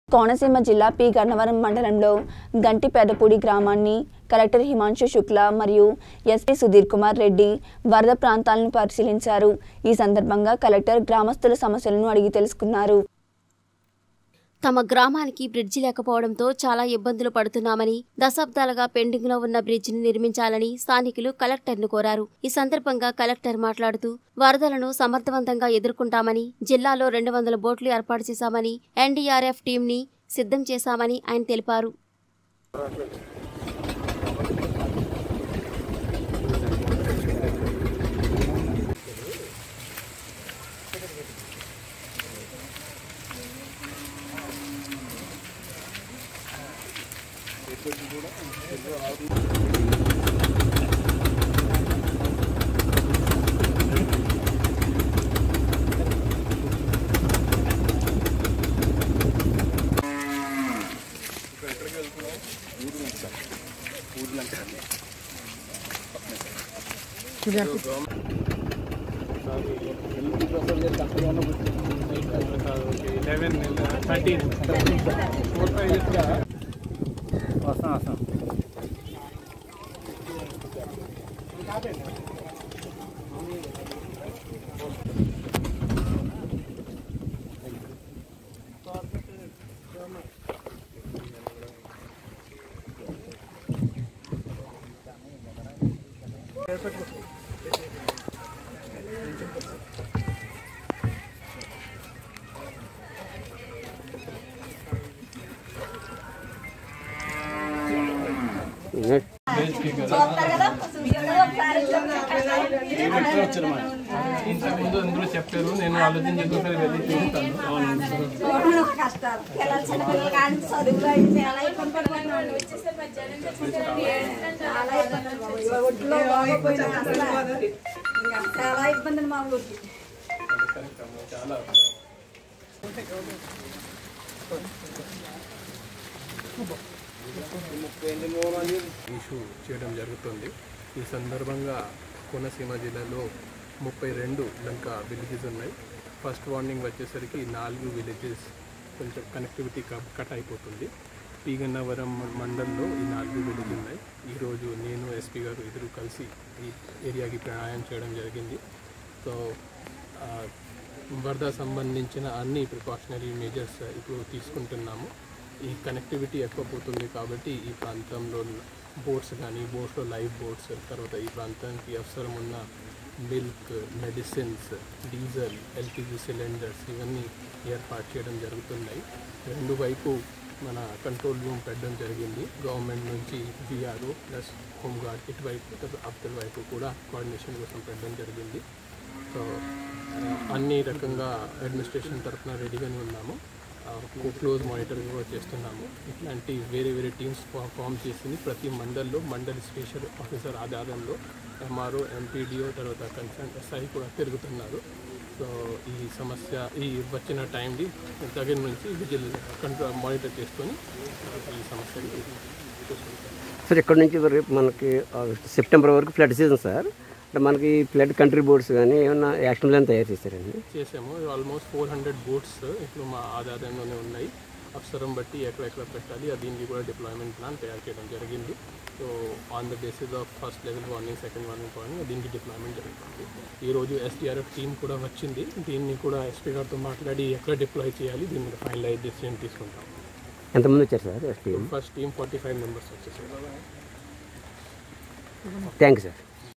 కోనసీమ జిల్లా పి గన్నవరం మండలంలో గంటిపేదపూడి గ్రామాన్ని కలెక్టర్ హిమాంశు శుక్లా మరియు ఎస్పీ సుధీర్ కుమార్ రెడ్డి వరద ప్రాంతాలను పరిశీలించారు ఈ సందర్భంగా కలెక్టర్ గ్రామస్తుల సమస్యలను అడిగి తెలుసుకున్నారు తమ గ్రామానికి బ్రిడ్జి లేకపోవడంతో చాలా ఇబ్బందులు పడుతున్నామని దశాబ్దాలుగా పెండింగ్ లో ఉన్న బ్రిడ్జిని నిర్మించాలని స్థానికులు కలెక్టర్ను కోరారు ఈ సందర్భంగా కలెక్టర్ మాట్లాడుతూ వరదలను సమర్థవంతంగా ఎదుర్కొంటామని జిల్లాలో రెండు వందల బోట్లు ఏర్పాటు చేశామని ఎన్డీఆర్ఎఫ్ టీంని సిద్ధం చేశామని ఆయన తెలిపారు లెవెన్ థర్టీన్ ఫోర్ ఫైవ్ ఇయర్స్గా వస్తాం వస్తాం ఇంతకుముందు అందరూ చెప్పారు నేను ఆలోచన చేసుకుంటే వెళ్ళి చూస్తాను కరోనా కష్టాలు పిల్లలు చిన్న పిల్లలు కానీ చదువులు అవి చాలా ఇబ్బంది పడుతున్నాడు చాలా ఇబ్బంది బాబు. ఒడ్లో బాగోపోయినా అసలు ఇంకా చాలా ఇబ్బంది మా ఊరికి చాలా ఇష్యూ చేయడం జరుగుతుంది ఈ సందర్భంగా కోనసీమ జిల్లాలో ముప్పై రెండు లంక విలేజెస్ ఉన్నాయి ఫస్ట్ వార్నింగ్ వచ్చేసరికి నాలుగు విలేజెస్ కొంచెం కనెక్టివిటీ కట్ అయిపోతుంది పీగన్నవరం మండలంలో ఈ నాలుగు విలేజ్ ఉన్నాయి ఈరోజు నేను ఎస్పీ గారు ఇద్దరు కలిసి ఈ ఏరియాకి ప్రయాణం చేయడం జరిగింది సో ఆ, వరద సంబంధించిన అన్ని ప్రికాషనరీ మెజర్స్ ఇప్పుడు తీసుకుంటున్నాము ఈ కనెక్టివిటీ ఎక్కువ పోతుంది కాబట్టి ఈ ప్రాంతంలో బోట్స్ కానీ బోట్స్లో లైవ్ బోట్స్ తర్వాత ఈ ప్రాంతానికి అవసరం ఉన్న milk medicines diesel LPG cylinders ఇవన్నీ ఏర్పాటు చేయడం జరుగుతున్నాయి రెండు వైపు మన కంట్రోల్ రూమ్ పెట్టడం జరిగింది గవర్నమెంట్ నుంచి విఆర్ఓ ప్లస్ హోంగార్డ్ ఇటువైపు తర్వాత అవతల వైపు కూడా కోఆర్డినేషన్ కోసం పెట్టడం జరిగింది సో ఆ, అన్ని రకంగా అడ్మినిస్ట్రేషన్ తరఫున రెడీగానే ఉన్నాము క్లోజ్ మానిటరింగ్ కూడా చేస్తున్నాము ఇట్లాంటి వేరే వేరే టీమ్స్ ఫామ్ చేసింది ప్రతి మండల్లో మండల్ స్పెషల్ ఆఫీసర్ ఆధారంలో ఎంఆర్ఓ ఎంపీడీఓ తర్వాత కన్సర్న్ ఎస్ఐ కూడా తిరుగుతున్నారు సో ఈ సమస్య ఈ వచ్చిన టైంని దగ్గర నుంచి విజిల్ కంట్రోల్ మానిటర్ చేసుకొని ఈ సమస్యని చూసుకుంటాం సార్ ఇక్కడ నుంచి రేపు మనకి ఆ, సెప్టెంబర్ వరకు ఫ్లడ్ సీజన్ సార్ అంటే మనకి ఫ్లడ్ కంట్రీ బోర్డ్స్ కానీ ఏమన్నా యాక్షన్ ప్లాన్ తయారు చేశారండి చేసాము ఆల్మోస్ట్ ఫోర్ హండ్రెడ్ బోట్స్ ఇప్పుడు మా ఆధారంలోనే ఉన్నాయి అవసరం బట్టి ఎక్కడెక్కడ పెట్టాలి అది దీనికి కూడా డిప్లాయ్మెంట్ ప్లాన్ తయారు చేయడం జరిగింది so on the basis of first level warning second warning warning దీనికి డిప్లాయ్మెంట్ జరుగుతుంది ఈరోజు ఎస్డిఆర్ఎఫ్ టీం కూడా వచ్చింది దీన్ని కూడా ఎస్పీ గారితో మాట్లాడి ఎక్కడ డిప్లాయ్ చేయాలి దీని మీద ఫైనలైజ్ డెసిషన్ తీసుకుంటాం ఎంతమంది వచ్చారు సార్ ఎస్టీ first team forty five members వచ్చేసారు థ్యాంక్ యూ సార్